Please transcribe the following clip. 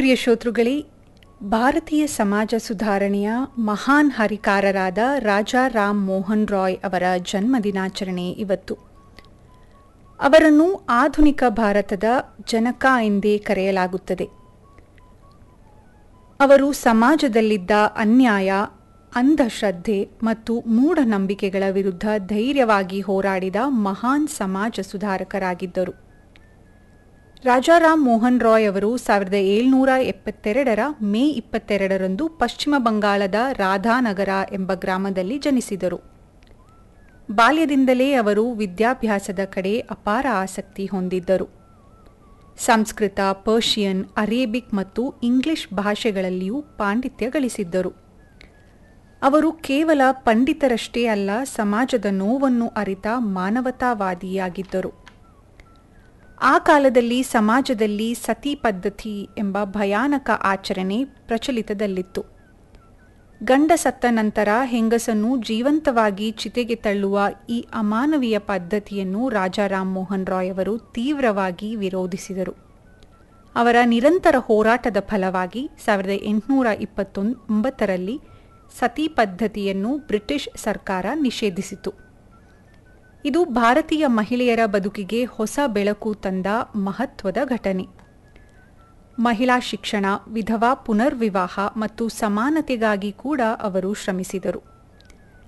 ಪ್ರಿಯ ಶ್ರೋತೃಗಳೇ ಭಾರತೀಯ ಸಮಾಜ ಸುಧಾರಣೆಯ ಮಹಾನ್ ಹರಿಕಾರರಾದ ರಾಜಾ ರಾಮ್ ಮೋಹನ್ ರಾಯ್ ಅವರ ಜನ್ಮದಿನಾಚರಣೆ ಇವತ್ತು ಅವರನ್ನು ಆಧುನಿಕ ಭಾರತದ ಜನಕ ಎಂದೇ ಕರೆಯಲಾಗುತ್ತದೆ ಅವರು ಸಮಾಜದಲ್ಲಿದ್ದ ಅನ್ಯಾಯ ಅಂಧಶ್ರದ್ಧೆ ಮತ್ತು ಮೂಢನಂಬಿಕೆಗಳ ವಿರುದ್ಧ ಧೈರ್ಯವಾಗಿ ಹೋರಾಡಿದ ಮಹಾನ್ ಸಮಾಜ ಸುಧಾರಕರಾಗಿದ್ದರು ರಾಜಾರಾಮ್ ಮೋಹನ್ ರಾಯ್ ಅವರು ಸಾವಿರದ ಏಳ್ನೂರ ಎಪ್ಪತ್ತೆರಡರ ಮೇ ಇಪ್ಪತ್ತೆರಡರಂದು ಪಶ್ಚಿಮ ಬಂಗಾಳದ ರಾಧಾನಗರ ಎಂಬ ಗ್ರಾಮದಲ್ಲಿ ಜನಿಸಿದರು ಬಾಲ್ಯದಿಂದಲೇ ಅವರು ವಿದ್ಯಾಭ್ಯಾಸದ ಕಡೆ ಅಪಾರ ಆಸಕ್ತಿ ಹೊಂದಿದ್ದರು ಸಂಸ್ಕೃತ ಪರ್ಷಿಯನ್ ಅರೇಬಿಕ್ ಮತ್ತು ಇಂಗ್ಲಿಷ್ ಭಾಷೆಗಳಲ್ಲಿಯೂ ಪಾಂಡಿತ್ಯ ಗಳಿಸಿದ್ದರು ಅವರು ಕೇವಲ ಪಂಡಿತರಷ್ಟೇ ಅಲ್ಲ ಸಮಾಜದ ನೋವನ್ನು ಅರಿತ ಮಾನವತಾವಾದಿಯಾಗಿದ್ದರು ಆ ಕಾಲದಲ್ಲಿ ಸಮಾಜದಲ್ಲಿ ಸತಿ ಪದ್ಧತಿ ಎಂಬ ಭಯಾನಕ ಆಚರಣೆ ಪ್ರಚಲಿತದಲ್ಲಿತ್ತು ಗಂಡ ಸತ್ತ ನಂತರ ಹೆಂಗಸನ್ನು ಜೀವಂತವಾಗಿ ಚಿತೆಗೆ ತಳ್ಳುವ ಈ ಅಮಾನವೀಯ ಪದ್ಧತಿಯನ್ನು ರಾಜಾರಾಮ್ ಮೋಹನ್ ರಾಯ್ ಅವರು ತೀವ್ರವಾಗಿ ವಿರೋಧಿಸಿದರು ಅವರ ನಿರಂತರ ಹೋರಾಟದ ಫಲವಾಗಿ ಸಾವಿರದ ಎಂಟುನೂರ ಇಪ್ಪತ್ತೊಂಬತ್ತರಲ್ಲಿ ಸತಿ ಪದ್ಧತಿಯನ್ನು ಬ್ರಿಟಿಷ್ ಸರ್ಕಾರ ನಿಷೇಧಿಸಿತು ಇದು ಭಾರತೀಯ ಮಹಿಳೆಯರ ಬದುಕಿಗೆ ಹೊಸ ಬೆಳಕು ತಂದ ಮಹತ್ವದ ಘಟನೆ ಮಹಿಳಾ ಶಿಕ್ಷಣ ವಿಧವಾ ಪುನರ್ವಿವಾಹ ಮತ್ತು ಸಮಾನತೆಗಾಗಿ ಕೂಡ ಅವರು ಶ್ರಮಿಸಿದರು